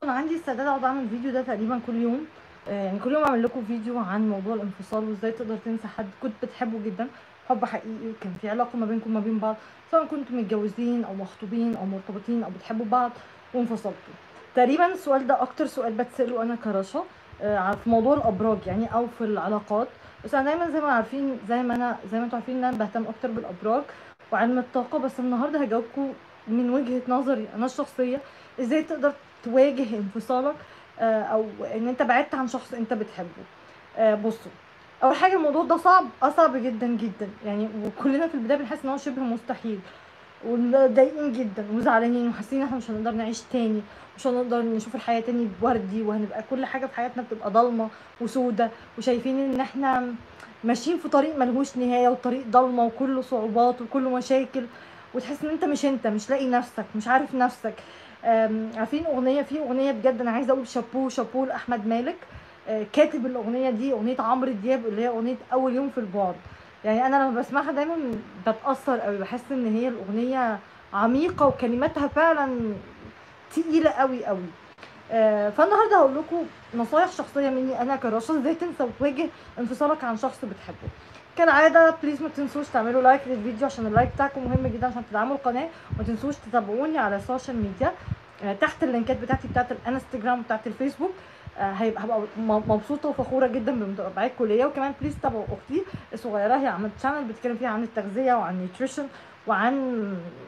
انا عندي استعداد اقعد اعمل فيديو ده تقريبا كل يوم آه، يعني كل يوم اعمل لكم فيديو عن موضوع الانفصال وازاي تقدر تنسى حد كنت بتحبه جدا حب حقيقي وكان في علاقه ما بينكم ما بين بعض سواء كنتم متجوزين او مخطوبين او مرتبطين او بتحبوا بعض وانفصلتوا تقريبا السؤال ده اكتر سؤال بتساله انا كرشا آه، في موضوع الابراج يعني او في العلاقات بس انا دايما زي ما عارفين زي ما انا زي ما انتم عارفين ان انا بهتم اكتر بالابراج وعلم الطاقه بس النهارده هجاوبكم من وجهه نظري انا الشخصيه ازاي تقدر تواجه انفصالك آه، او ان انت بعدت عن شخص انت بتحبه آه، بصوا اول حاجه الموضوع ده صعب اصعب جدا جدا يعني وكلنا في البدايه بنحس ان هو شبه مستحيل ومضايقين جدا وزعلانين وحاسين ان احنا مش هنقدر نعيش تاني مش هنقدر نشوف الحياه تاني بوردي وهنبقى كل حاجه في حياتنا بتبقى ضلمه وسودة وشايفين ان احنا ماشيين في طريق ملهوش نهايه وطريق ضلمه وكله صعوبات وكله مشاكل وتحس ان انت مش انت مش لاقي نفسك مش عارف نفسك آم، عارفين اغنيه في اغنيه بجد انا عايزه اقول شابوه شابوه لاحمد مالك آه، كاتب الاغنيه دي اغنيه عمرو دياب اللي هي اغنيه اول يوم في البعد يعني انا لما بسمعها دايما بتاثر قوي بحس ان هي الاغنيه عميقه وكلماتها فعلا تقيله قوي قوي آه، فالنهارده هقول لكم نصايح شخصيه مني انا كرشا ازاي تنسى وتواجه انفصالك عن شخص بتحبه كالعاده بليز ما تنسوش تعملوا لايك للفيديو عشان اللايك بتاعكم مهم جدا عشان تدعموا القناه وما تنسوش تتابعوني على السوشيال ميديا آه، تحت اللينكات بتاعتي بتاعت الانستجرام وبتاعت الفيسبوك آه، هيبقى هبقى م- مبسوطه وفخوره جدا بمتابعتكم ليا وكمان بليز تابعوا اختي الصغيره هي عملت شانل بتتكلم فيها عن التغذيه وعن النيوتريشن وعن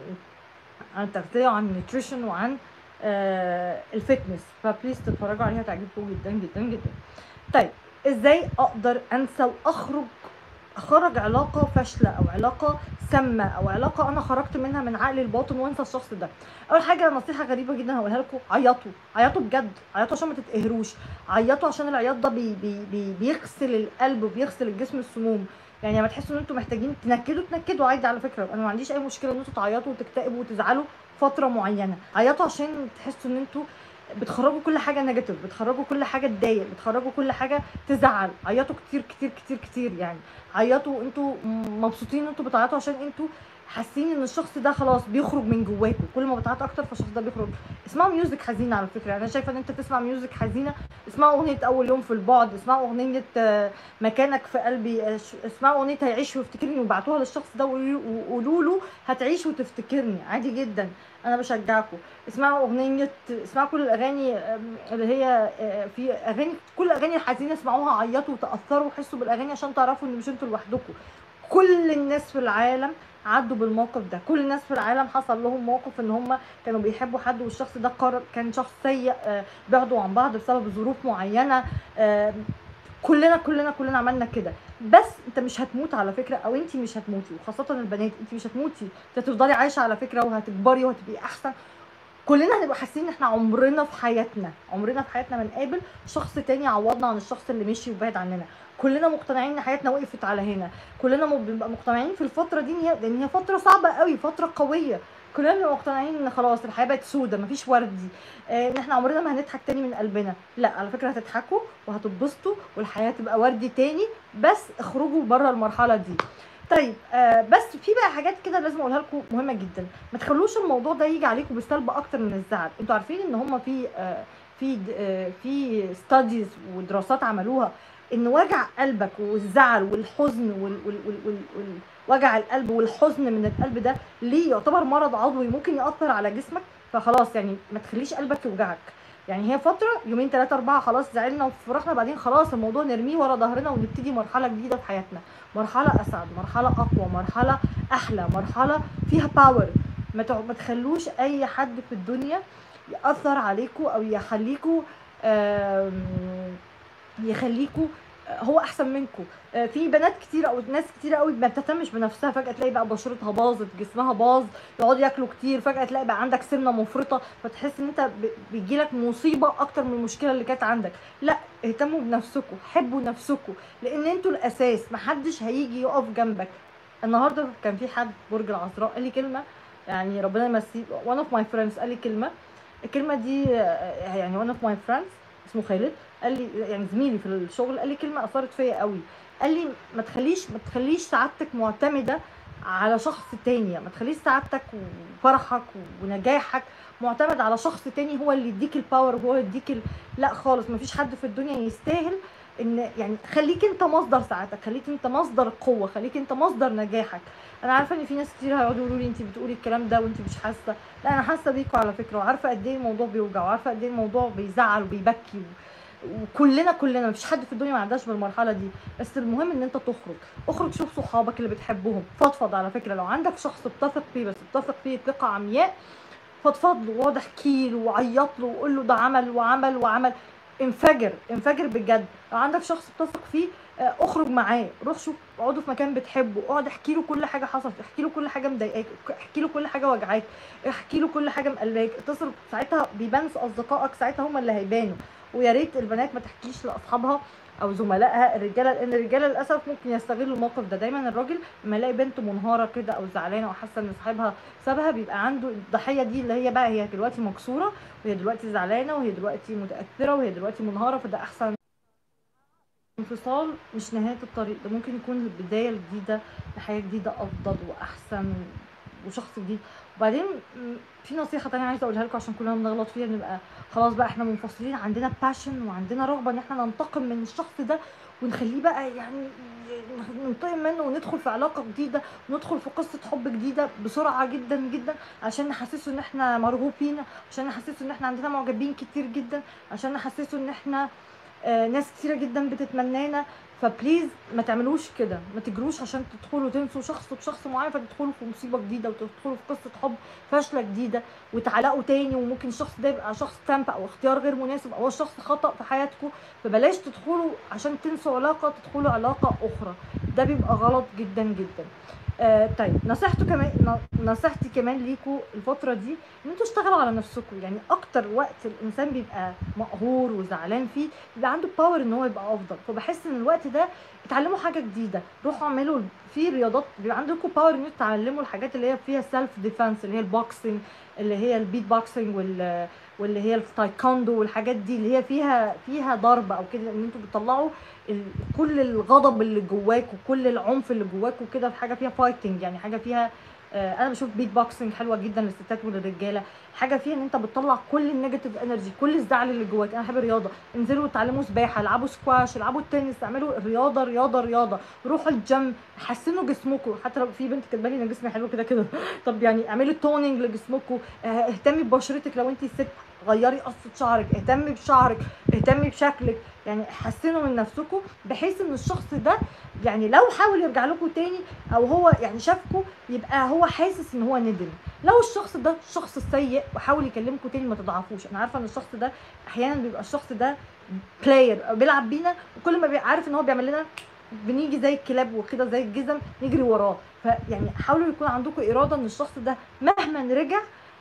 عن التغذيه وعن النيوتريشن وعن آه الفتنس فبليز تتفرجوا عليها تعجبكم جدا جدا جدا طيب ازاي اقدر انسى واخرج اخرج علاقه فاشله او علاقه سامه او علاقه انا خرجت منها من عقلي الباطن وانسى الشخص ده اول حاجه نصيحه غريبه جدا هقولها لكم عيطوا عيطوا بجد عيطوا عشان ما تتقهروش عيطوا عشان العياط ده بي بي بي بيغسل القلب وبيغسل الجسم السموم يعني لما تحسوا ان انتوا محتاجين تنكدوا تنكدوا عادي على فكره انا ما عنديش اي مشكله ان انتوا تعيطوا وتكتئبوا وتزعلوا فتره معينه عيطوا عشان تحسوا ان انتوا بتخرجوا كل حاجه نيجاتيف بتخرجوا كل حاجه تضايق بتخرجوا كل حاجه تزعل عيطوا كتير كتير كتير كتير يعني عيطوا انتوا م- مبسوطين ان انتوا بتعيطوا عشان انتوا حاسين ان الشخص ده خلاص بيخرج من جواكم كل ما بتعيط اكتر فالشخص ده بيخرج اسمعوا ميوزك حزينه على فكره انا شايفه ان انت تسمع ميوزك حزينه اسمعوا اغنيه اول يوم في البعد اسمعوا اغنيه آه، مكانك في قلبي آه، ش- اسمعوا اغنيه هيعيش ويفتكرني وبعتوها للشخص ده وقولوا- وقولوا له هتعيش وتفتكرني عادي جدا انا بشجعكم اسمعوا اغنيه اسمعوا كل الاغاني آم، اللي هي آه، في اغاني كل الاغاني الحزينه اسمعوها عيطوا وتاثروا وحسوا بالاغاني عشان تعرفوا ان مش انتوا لوحدكم كل الناس في العالم عدوا بالموقف ده كل الناس في العالم حصل لهم موقف ان هم كانوا بيحبوا حد والشخص ده قرر كان شخص سيء آه، بعدوا عن بعض بسبب ظروف معينه آه، كلنا كلنا كلنا عملنا كده بس انت مش هتموت على فكره او انت مش هتموتي وخاصه البنات انت مش هتموتي انت هتفضلي عايشه على فكره وهتكبري وهتبقي احسن كلنا هنبقى حاسين ان احنا عمرنا في حياتنا عمرنا في حياتنا ما نقابل شخص تاني يعوضنا عن الشخص اللي مشي وبعد عننا كلنا مقتنعين ان حياتنا وقفت على هنا كلنا م- بنبقى مقتنعين في الفتره دي ان هي لان هي فتره صعبه قوي فتره قويه كلنا بنبقى مقتنعين ان خلاص الحياه بقت سودة مفيش وردي آه، ان احنا عمرنا ما هنضحك تاني من قلبنا لا على فكره هتضحكوا وهتتبسطوا والحياه تبقى وردي تاني بس اخرجوا بره المرحله دي طيب آه بس في بقى حاجات كده لازم اقولها لكم مهمه جدا ما تخلوش الموضوع ده يجي عليكم بالسلب اكتر من الزعل انتوا عارفين ان هم في آه في آه في ستاديز ودراسات عملوها ان وجع قلبك والزعل والحزن وال وال وال وال وال وجع القلب والحزن من القلب ده ليه يعتبر مرض عضوي ممكن ياثر على جسمك فخلاص يعني ما تخليش قلبك يوجعك يعني هي فتره يومين ثلاثه اربعه خلاص زعلنا وفرحنا بعدين خلاص الموضوع نرميه ورا ظهرنا ونبتدي مرحله جديده في حياتنا مرحله اسعد مرحله اقوى مرحله احلى مرحله فيها باور ما تع- ما تخلوش اي حد في الدنيا ياثر عليكم او يخليكم آم، يخليكم آه، هو احسن منكم آه، في بنات كتير او ناس كتير قوي ما بتهتمش بنفسها فجاه تلاقي بقى بشرتها باظت جسمها باظ يقعدوا ياكلوا كتير فجاه تلاقي بقى عندك سمنه مفرطه فتحس ان انت ب- بيجيلك مصيبه اكتر من المشكله اللي كانت عندك لا اهتموا بنفسكم حبوا نفسكم لان انتوا الاساس محدش هيجي يقف جنبك النهارده كان في حد برج العذراء قال لي كلمه يعني ربنا يمسيه one of my friends قال لي كلمه الكلمه دي آه، يعني one of my friends اسمه خالد قال لي يعني زميلي في الشغل قال لي كلمه اثرت فيا قوي قال لي ما تخليش ما تخليش سعادتك معتمده على شخص تاني ما تخليش سعادتك وفرحك ونجاحك معتمد على شخص تاني هو اللي يديك الباور وهو اللي يديك ال... لا خالص مفيش حد في الدنيا يستاهل ان يعني خليك انت مصدر سعادتك خليك انت مصدر قوه خليك انت مصدر نجاحك انا عارفه ان في ناس كتير هيقعدوا يقولوا لي انت بتقولي الكلام ده وانت مش حاسه لا انا حاسه بيكوا على فكره وعارفه قد ايه الموضوع بيوجع وعارفه قد ايه الموضوع بيزعل وبيبكي وكلنا كلنا مفيش حد في الدنيا ما عداش بالمرحله دي بس المهم ان انت تخرج اخرج شوف صحابك اللي بتحبهم فضفض على فكره لو عندك شخص بتثق فيه بس بتثق فيه ثقه عمياء فضفض له واقعد احكي له وعيط له وقول له ده عمل وعمل وعمل انفجر انفجر بجد لو عندك شخص بتثق فيه آه، اخرج معاه روح شوف اقعدوا في مكان بتحبه اقعد احكي له كل حاجه حصلت احكي له كل حاجه مضايقاك احكي له كل حاجه وجعاك احكي له كل حاجه مقلقاك اتصل ساعتها بيبان اصدقائك ساعتها هم اللي هيبانوا ويا ريت البنات ما تحكيش لاصحابها او زملائها الرجاله لان الرجاله للاسف ممكن يستغلوا الموقف ده دايما الراجل لما يلاقي بنت منهاره كده او زعلانه وحاسه ان صاحبها سابها بيبقى عنده الضحيه دي اللي هي بقى هي دلوقتي مكسوره وهي دلوقتي زعلانه وهي دلوقتي متاثره وهي دلوقتي منهاره فده احسن انفصال مش نهايه الطريق ده ممكن يكون البدايه الجديده لحياه جديده افضل واحسن وشخص جديد وبعدين م، في نصيحه تانية عايزه اقولها لكم عشان كلنا بنغلط فيها نبقى خلاص بقى احنا منفصلين عندنا باشن وعندنا رغبه ان احنا ننتقم من الشخص ده ونخليه بقى يعني ننتقم منه وندخل في علاقه جديده وندخل في قصه حب جديده بسرعه جدا جدا عشان نحسسه ان احنا مرغوبين عشان نحسسه ان احنا عندنا معجبين كتير جدا عشان نحسسه ان احنا آه، ناس كتيره جدا بتتمنانا فبليز ما تعملوش كده ما تجروش عشان تدخلوا تنسوا شخص بشخص معين فتدخلوا في مصيبه جديده وتدخلوا في قصه حب فاشله جديده وتعلقوا تاني وممكن الشخص ده يبقى شخص تامب او اختيار غير مناسب او هو شخص خطا في حياتكم فبلاش تدخلوا عشان تنسوا علاقه تدخلوا علاقه اخرى ده بيبقى غلط جدا جدا آه طيب نصيحته كمان ن- نصيحتي كمان ليكوا الفتره دي ان انتوا اشتغلوا على نفسكم يعني اكتر وقت الانسان بيبقى مقهور وزعلان فيه بيبقى عنده باور ان هو يبقى افضل فبحس ان الوقت ده اتعلموا حاجه جديده روحوا اعملوا في رياضات بيبقى عندكم باور ان انتوا تتعلموا الحاجات اللي هي فيها سيلف ديفense اللي هي البوكسنج اللي هي البيت بوكسنج وال واللي هي التايكوندو والحاجات دي اللي هي فيها فيها ضرب او كده ان انتوا بتطلعوا ال- كل الغضب اللي جواك وكل العنف اللي جواك وكده في حاجه فيها فايتنج يعني حاجه فيها آه، انا بشوف بيت بوكسنج حلوه جدا للستات وللرجاله حاجه فيها ان انت بتطلع كل النيجاتيف انرجي كل الزعل اللي جواك انا بحب الرياضه انزلوا اتعلموا سباحه العبوا سكواش العبوا التنس اعملوا الرياضه رياضه رياضه روحوا الجيم حسنوا جسمكم حتى لو في بنت كاتبه لي ان جسمي حلو كده كده طب يعني اعملي تونينج لجسمكم آه، اهتمي ببشرتك لو انت ست غيري قصه شعرك اهتمي بشعرك اهتمي بشكلك يعني حسنوا من نفسكم بحيث ان الشخص ده يعني لو حاول يرجع لكم تاني او هو يعني شافكم يبقى هو حاسس ان هو ندم لو الشخص ده شخص سيء وحاول يكلمكم تاني ما تضعفوش انا عارفه ان الشخص ده احيانا بيبقى الشخص ده بلاير بيلعب بينا وكل ما بيبقى عارف ان هو بيعمل لنا بنيجي زي الكلاب وكده زي الجزم نجري وراه فيعني حاولوا يكون عندكم اراده ان الشخص ده مهما رجع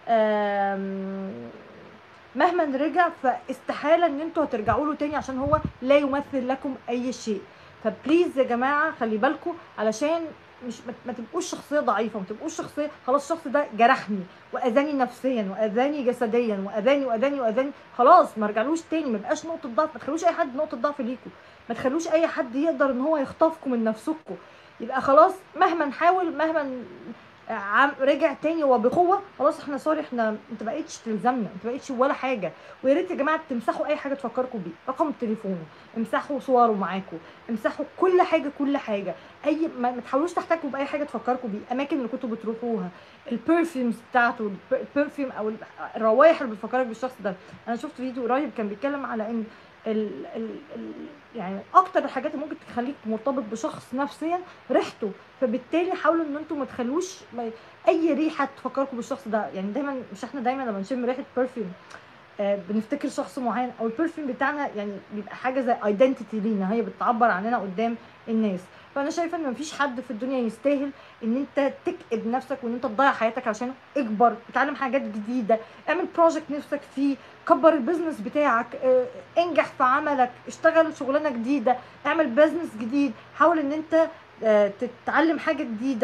آم، مهما رجع فاستحاله ان انتوا هترجعوا له تاني عشان هو لا يمثل لكم اي شيء فبليز يا جماعه خلي بالكم علشان مش ما- ما تبقوش شخصيه ضعيفه ما تبقوش شخصيه خلاص الشخص ده جرحني واذاني نفسيا واذاني جسديا واذاني واذاني واذاني خلاص ما رجعلوش تاني ما بقاش نقطه ضعف ما تخلوش اي حد نقطه ضعف ليكم ما تخلوش اي حد يقدر ان هو يخطفكم من نفسكم يبقى خلاص مهما نحاول مهما عم رجع تاني وبقوه خلاص احنا سوري احنا انت بقيتش تلزمنا انت بقيتش ولا حاجه ويا ريت يا جماعه تمسحوا اي حاجه تفكركم بيه رقم التليفون امسحوا صوره معاكم امسحوا كل حاجه كل حاجه اي ما, ما تحاولوش تحتكوا باي حاجه تفكركم بيه الاماكن اللي كنتوا بتروحوها البرفيومز بتاعته البرفيوم او الروائح اللي بتفكرك بالشخص ده انا شفت فيديو قريب كان بيتكلم على ان ال ال ال يعني اكتر الحاجات اللي ممكن تخليك مرتبط بشخص نفسيا ريحته فبالتالي حاولوا ان انتم ما تخلوش ما اي ريحه تفكركم بالشخص ده يعني دايما مش احنا دايما لما نشم ريحه برفيوم آه بنفتكر شخص معين او البرفيوم بتاعنا يعني بيبقى حاجه زي ايدنتيتي لينا هي بتعبر عننا قدام الناس فانا شايفه ان مفيش حد في الدنيا يستاهل ان انت تكئب نفسك وان انت تضيع حياتك عشان اكبر اتعلم حاجات جديده اعمل بروجكت نفسك فيه كبر البيزنس بتاعك اه، انجح في عملك اشتغل شغلانه جديده اعمل بيزنس جديد حاول ان انت اه، تتعلم حاجه جديده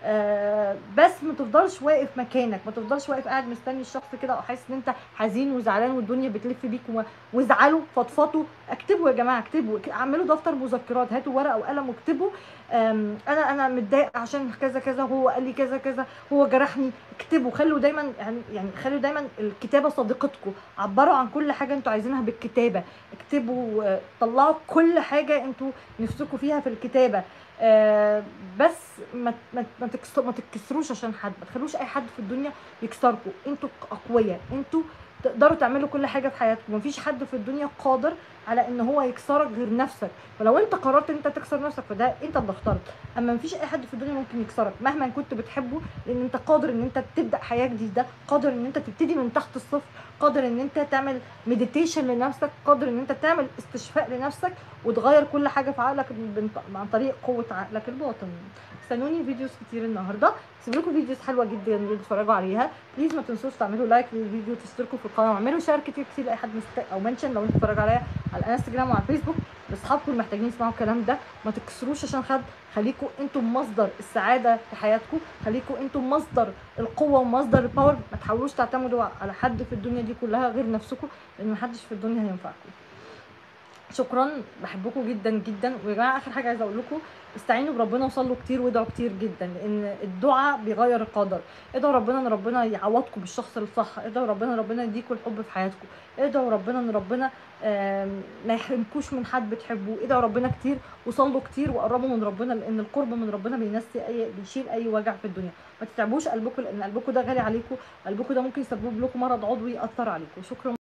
آه، بس ما تفضلش واقف مكانك ما تفضلش واقف قاعد مستني الشخص كده او حاسس ان انت حزين وزعلان والدنيا بتلف بيك و- وازعلوا فضفضوا اكتبوا يا جماعه اكتبوا ك- اعملوا دفتر مذكرات هاتوا ورقه وقلم واكتبوا آم، انا انا متضايق عشان كذا كذا هو قال لي كذا كذا هو جرحني اكتبوا خلوا دايما يعني يعني خلوا دايما الكتابه صديقتكم عبروا عن كل حاجه انتوا عايزينها بالكتابه اكتبوا آه، طلعوا كل حاجه انتوا نفسكم فيها في الكتابه آه، بس ما ما ما تكس- ما تتكسروش عشان حد ما تخلوش اي حد في الدنيا يكسركم انتوا اقوياء انتوا تقدروا تعملوا كل حاجه في حياتكم مفيش حد في الدنيا قادر على ان هو يكسرك غير نفسك فلو انت قررت ان انت تكسر نفسك فده انت اللي اخترت اما مفيش اي حد في الدنيا ممكن يكسرك مهما كنت بتحبه لان انت قادر ان انت تبدا حياه جديده قادر ان انت تبتدي من تحت الصفر قادر ان انت تعمل مديتيشن لنفسك قادر ان انت تعمل استشفاء لنفسك وتغير كل حاجه في عقلك بن- عن طريق قوه عقلك الباطن استنوني فيديوز كتير النهارده سيب لكم فيديوز حلوه جدا اللي تتفرجوا عليها بليز ما تنسوش تعملوا لايك للفيديو تشتركوا في القناه واعملوا شير كتير كتير لاي حد مست... او منشن لو انت بتتفرج عليا على الانستجرام وعلى الفيسبوك لاصحابكم اللي محتاجين يسمعوا الكلام ده ما تكسروش عشان حد خليكم انتم مصدر السعاده في حياتكم خليكم انتم مصدر القوه ومصدر الباور ما تحاولوش تعتمدوا على حد في الدنيا دي كلها غير نفسكم لان محدش في الدنيا هينفعكم شكرا بحبكم جدا جدا ويا جماعه اخر حاجه عايزه اقول لكم استعينوا بربنا وصلوا كتير وادعوا كتير جدا لان الدعاء بيغير القدر ادعوا ربنا ان ربنا يعوضكم بالشخص الصح ادعوا ربنا ان ربنا يديكم الحب في حياتكم ادعوا ربنا ان ربنا آم، ما يحرمكوش من حد بتحبوه ادعوا ربنا كتير وصلوا كتير وقربوا من ربنا لان القرب من ربنا بينسي اي بيشيل اي وجع في الدنيا ما تتعبوش قلبكم لان قلبكم ده غالي عليكم قلبكم ده ممكن يسبب لكم مرض عضوي ياثر عليكم شكرا